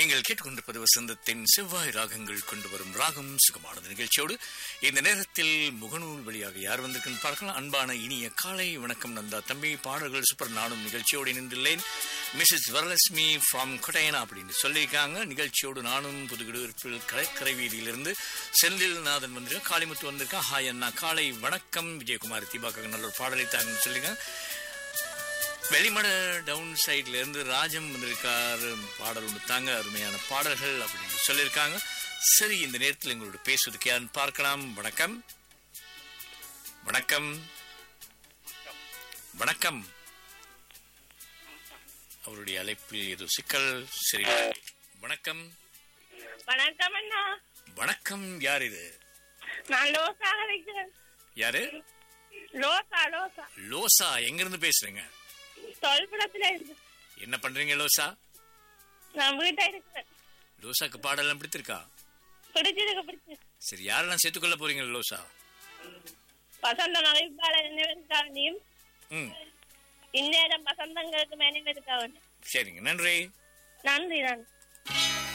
நீங்கள் கேட்டுக்கொண்டிருப்பது வசந்தத்தின் செவ்வாய் ராகங்கள் கொண்டு வரும் ராகம் சுகமானது நிகழ்ச்சியோடு இந்த நேரத்தில் முகநூல் வழியாக யார் வந்திருக்குன்னு பார்க்கலாம் அன்பான இனிய காலை வணக்கம் நந்தா தம்பி பாடல்கள் சூப்பர் நானும் நிகழ்ச்சியோடு இணைந்துள்ளேன் மிஸ்ஸஸ் வரலட்சுமி ஃப்ரம் கொடையனா அப்படின்னு சொல்லியிருக்காங்க நிகழ்ச்சியோடு நானும் புதுகுடியிருப்பில் கடற்கரை வீதியிலிருந்து செந்தில் நாதன் வந்திருக்கேன் காளிமுத்து வந்திருக்கேன் ஹாய் அண்ணா காலை வணக்கம் விஜயகுமார் தீபாக்காக நல்ல ஒரு பாடலை தாங்கன்னு சொல்லியிருக்கேன் வெளிமட டவுன் சைட்ல இருந்து ராஜம் வந்திருக்காரு பாடல் ஒன்று தாங்க அருமையான பாடல்கள் அப்படின்னு சொல்லியிருக்காங்க சரி இந்த நேரத்தில் எங்களோட பேசுவதுக்கு யாருன்னு பார்க்கலாம் வணக்கம் வணக்கம் வணக்கம் அவருடைய அழைப்பில் ஏதோ சிக்கல் சரி வணக்கம் வணக்கம் அண்ணா வணக்கம் யார் இது நான் லோசா இருக்கிறேன் யாரு லோசா லோசா லோசா எங்க இருந்து பேசுறீங்க தொல்புடத்துல இருக்கு என்ன பண்றீங்க லோசா நான் வீட்டை இருக்கிறேன் லோசாக்கு பாடலாம் பிடித்திருக்கா பிடிச்சிருக்கு பிடிச்சி சரி யாரெல்லாம் சேர்த்துக்கொள்ள போறீங்க லோசா வசந்த மகிழ்வாளர் நினைவிற்காவண்டியும் ம் இந்நேரம் வசந்தங்களுக்கு நினைவிற்காவண்டி சரிங்க நன்றி நன்றி நன்றி